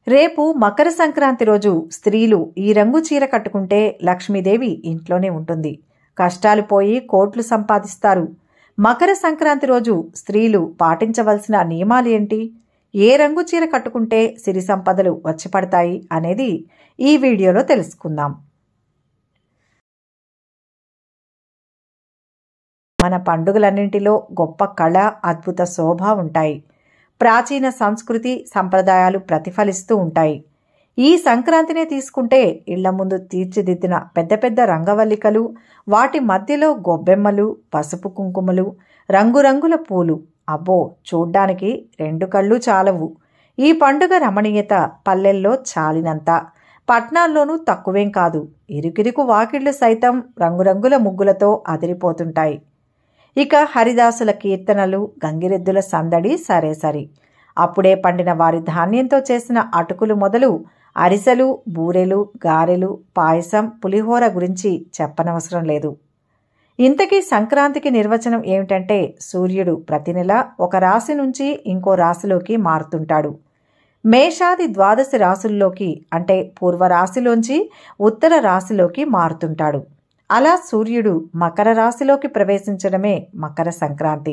రేపు మకర సంక్రాంతి రోజు స్త్రీలు ఈ రంగు చీర కట్టుకుంటే లక్ష్మీదేవి ఇంట్లోనే ఉంటుంది కష్టాలు పోయి కోట్లు సంపాదిస్తారు మకర సంక్రాంతి రోజు స్త్రీలు పాటించవలసిన నియమాలు ఏంటి ఏ రంగు చీర కట్టుకుంటే సిరి సంపదలు వచ్చి పడతాయి అనేది ఈ వీడియోలో తెలుసుకుందాం మన పండుగలన్నింటిలో గొప్ప కళ అద్భుత శోభ ఉంటాయి ప్రాచీన సంస్కృతి సంప్రదాయాలు ప్రతిఫలిస్తూ ఉంటాయి ఈ సంక్రాంతినే తీసుకుంటే ఇళ్ల ముందు తీర్చిదిద్దిన పెద్ద పెద్ద రంగవల్లికలు వాటి మధ్యలో గొబ్బెమ్మలు పసుపు కుంకుమలు రంగురంగుల పూలు అబ్బో చూడ్డానికి రెండు కళ్ళు చాలవు ఈ పండుగ రమణీయత పల్లెల్లో చాలినంత పట్నాల్లోనూ తక్కువేం కాదు ఇరుకిరుకు వాకిళ్లు సైతం రంగురంగుల ముగ్గులతో అదిరిపోతుంటాయి ఇక హరిదాసుల కీర్తనలు గంగిరెద్దుల సందడి సరే సరి అప్పుడే పండిన వారి ధాన్యంతో చేసిన అటుకులు మొదలు అరిసెలు బూరెలు గారెలు పాయసం పులిహోర గురించి చెప్పనవసరం లేదు ఇంతకీ సంక్రాంతికి నిర్వచనం ఏమిటంటే సూర్యుడు ప్రతి నెల ఒక రాశి నుంచి ఇంకో రాశిలోకి మారుతుంటాడు మేషాది ద్వాదశి రాశుల్లోకి అంటే పూర్వ రాశిలోంచి ఉత్తర రాశిలోకి మారుతుంటాడు అలా సూర్యుడు మకర రాశిలోకి ప్రవేశించడమే మకర సంక్రాంతి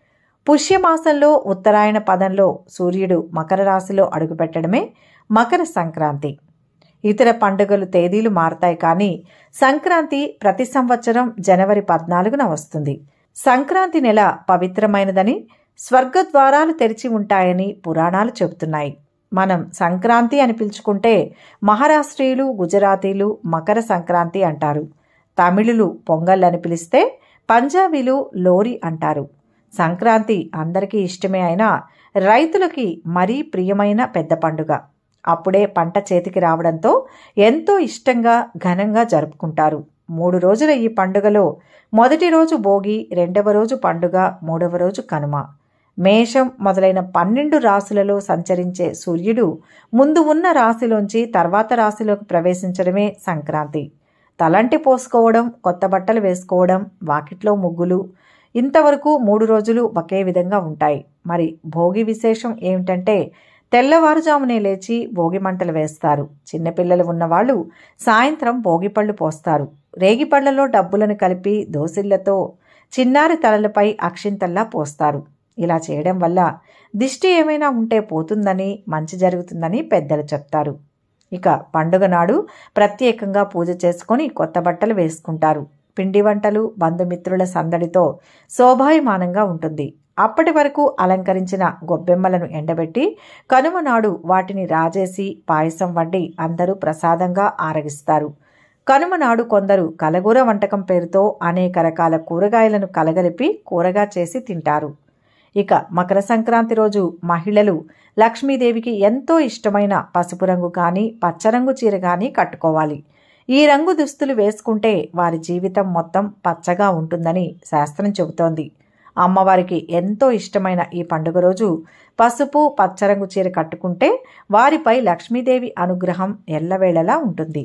పుష్యమాసంలో ఉత్తరాయణ పదంలో సూర్యుడు మకర రాశిలో అడుగుపెట్టడమే మకర సంక్రాంతి ఇతర పండుగలు తేదీలు మారతాయి కానీ సంక్రాంతి ప్రతి సంవత్సరం జనవరి పద్నాలుగున వస్తుంది సంక్రాంతి నెల పవిత్రమైనదని స్వర్గద్వారాలు తెరిచి ఉంటాయని పురాణాలు చెబుతున్నాయి మనం సంక్రాంతి అని పిలుచుకుంటే మహారాష్ట్రీయులు గుజరాతీలు మకర సంక్రాంతి అంటారు తమిళులు పొంగల్ అని పిలిస్తే పంజాబీలు లోరి అంటారు సంక్రాంతి అందరికీ ఇష్టమే అయినా రైతులకి మరీ ప్రియమైన పెద్ద పండుగ అప్పుడే పంట చేతికి రావడంతో ఎంతో ఇష్టంగా ఘనంగా జరుపుకుంటారు మూడు రోజుల ఈ పండుగలో మొదటి రోజు భోగి రెండవ రోజు పండుగ మూడవ రోజు కనుమ మేషం మొదలైన పన్నెండు రాశులలో సంచరించే సూర్యుడు ముందు ఉన్న రాశిలోంచి తర్వాత రాశిలోకి ప్రవేశించడమే సంక్రాంతి తలంటి పోసుకోవడం కొత్త బట్టలు వేసుకోవడం వాకిట్లో ముగ్గులు ఇంతవరకు మూడు రోజులు ఒకే విధంగా ఉంటాయి మరి భోగి విశేషం ఏమిటంటే తెల్లవారుజామునే లేచి భోగి మంటలు వేస్తారు చిన్నపిల్లలు ఉన్నవాళ్ళు సాయంత్రం భోగిపళ్ళు పోస్తారు రేగిపళ్లలో డబ్బులను కలిపి దోసిళ్లతో చిన్నారి తలలపై అక్షింతల్లా పోస్తారు ఇలా చేయడం వల్ల దిష్టి ఏమైనా ఉంటే పోతుందని మంచి జరుగుతుందని పెద్దలు చెప్తారు ఇక పండుగ నాడు ప్రత్యేకంగా పూజ చేసుకొని కొత్త బట్టలు వేసుకుంటారు పిండి వంటలు బంధుమిత్రుల సందడితో శోభాయమానంగా ఉంటుంది అప్పటి వరకు అలంకరించిన గొబ్బెమ్మలను ఎండబెట్టి కనుమ నాడు వాటిని రాజేసి పాయసం వండి అందరూ ప్రసాదంగా ఆరగిస్తారు కనుమ నాడు కొందరు కలగూర వంటకం పేరుతో అనేక రకాల కూరగాయలను కలగలిపి కూరగా చేసి తింటారు ఇక మకర సంక్రాంతి రోజు మహిళలు లక్ష్మీదేవికి ఎంతో ఇష్టమైన పసుపు రంగు కానీ పచ్చరంగు చీర కానీ కట్టుకోవాలి ఈ రంగు దుస్తులు వేసుకుంటే వారి జీవితం మొత్తం పచ్చగా ఉంటుందని శాస్త్రం చెబుతోంది అమ్మవారికి ఎంతో ఇష్టమైన ఈ పండుగ రోజు పసుపు పచ్చరంగు చీర కట్టుకుంటే వారిపై లక్ష్మీదేవి అనుగ్రహం ఎల్లవేళలా ఉంటుంది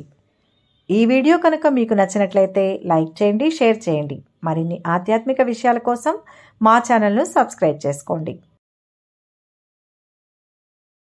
ఈ వీడియో కనుక మీకు నచ్చినట్లయితే లైక్ చేయండి షేర్ చేయండి మరిన్ని ఆధ్యాత్మిక విషయాల కోసం మా ఛానల్ను సబ్స్క్రైబ్ చేసుకోండి